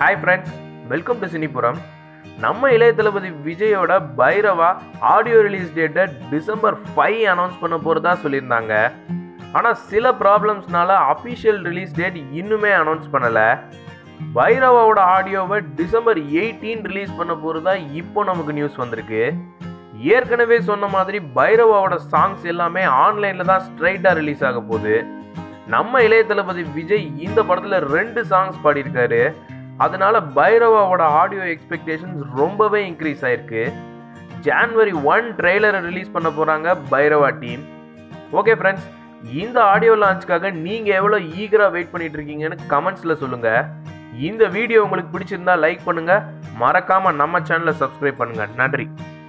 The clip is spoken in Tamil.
hi friends welcome to Cinipuram நம்ம இளைய தளபதி விஜயோட பைரவா ஆடியோ ரிலீஸ் டேட்டை டிசம்பர் ஃபைவ் அனௌன்ஸ் பண்ண போகிறதா சொல்லியிருந்தாங்க ஆனால் சில ப்ராப்ளம்ஸ்னால அஃபிஷியல் ரிலீஸ் டேட் இன்னுமே அனௌன்ஸ் பண்ணலை பைரவாவோட ஆடியோவை டிசம்பர் எயிட்டீன் ரிலீஸ் பண்ண போகிறதா இப்போ நமக்கு நியூஸ் வந்திருக்கு ஏற்கனவே சொன்ன மாதிரி பைரவாவோட சாங்ஸ் எல்லாமே ஆன்லைனில் தான் ஸ்ட்ரைட்டாக ரிலீஸ் ஆக போகுது நம்ம இளைய தளபதி விஜய் இந்த படத்தில் ரெண்டு சாங்ஸ் பாடியிருக்காரு அதனால பைரவாவோட ஆடியோ எக்ஸ்பெக்டேஷன்ஸ் ரொம்பவே இன்க்ரீஸ் ஆயிருக்கு ஜான்வரி ஒன் ட்ரெய்லரை ரிலீஸ் பண்ண போகிறாங்க பைரவா டீம் ஓகே ஃப்ரெண்ட்ஸ் இந்த ஆடியோ லான்ச்சுக்காக நீங்கள் எவ்வளோ ஈகராக வெயிட் பண்ணிட்டு இருக்கீங்கன்னு கமெண்ட்ஸில் சொல்லுங்கள் இந்த வீடியோ உங்களுக்கு பிடிச்சிருந்தா லைக் பண்ணுங்கள் மறக்காமல் நம்ம சேனலை சப்ஸ்கிரைப் பண்ணுங்கள் நன்றி